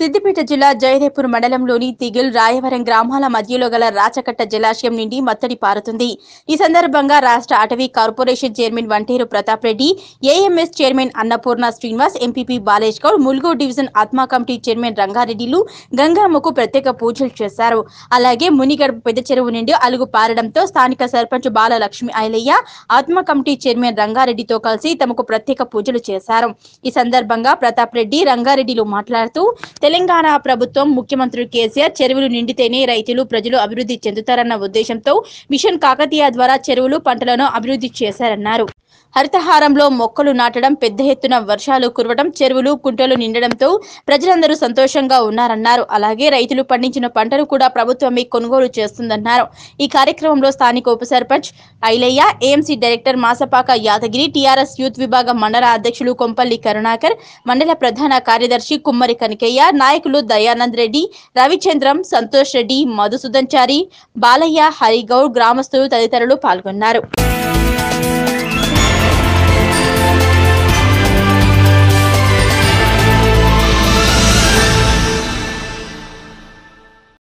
సిద్దిపేట జిల్లా జయదేపూర్ మండలంలోని తిగిల్ రాయవరం గ్రామాల మధ్యలో గల రాచకట్ట జలాశయం నుండి మత్తడి పారుతుంది ఈ సందర్భంగా రాష్ట్ర అటవీ corporation chairman Vanteru Pratap Reddy AMS chairman Annapurna Srinivas MPP Balesh Goud Mulugu division ATMA committee chairman రంగారెడ్డిలు గంగామ్మకు ప్రత్యేక పూజలు చేశారు అలాగే మునిగడప పెద్ద చెరువు నుండి అలుగు పారడంతో స్థానిక సర్పంచ్ బాలలక్ష్మి ఐలయ్య ఆత్మ కమిటీ చైర్మన్ రంగారెడ్డితో కలిసి తమకు ప్రత్యేక పూజలు చేశారు ఈ సందర్భంగా ప్రతాప్ రెడ్డి రంగారెడ్డిలు మాట్లాడుతూ తెలంగాణ ప్రభుత్వం ముఖ్యమంత్రి కేసీఆర్ చెరువులు నిండితేనే రైతులు ప్రజలు అభివృద్ధి చెందుతారన్న ఉద్దేశంతో మిషన్ కాకతీయ ద్వారా చెరువులు పంటలను అభివృద్ధి చేశారన్నారు హరితహారంలో మొక్కలు నాటడం పెద్ద ఎత్తున వర్షాలు కురవడం చెరువులు కుంటలు నిండడంతో ప్రజలందరూ సంతోషంగా ఉన్నారన్నారు అలాగే రైతులు పండించిన పంటలు కూడా ప్రభుత్వమే కొనుగోలు చేస్తుందన్నారు ఈ కార్యక్రమంలో స్థానిక ఉప sarpanch Ailaiah AMC director Masapaka Yadagiri TRS youth విభాగం మండల అధ్యక్షులు కొంపల్లి కరుణాకర్ మండల ప్రధాన కార్యదర్శి కుమ్మరి కనకయ్య నాయకులు దయానంద్ రెడ్డి రవిచంద్రం సంతోష్ రెడ్డి మధుసూదన్ చారి బాలయ్య హరిగౌడ్ గ్రామస్తులు తదితరులు పాల్గొన్నారు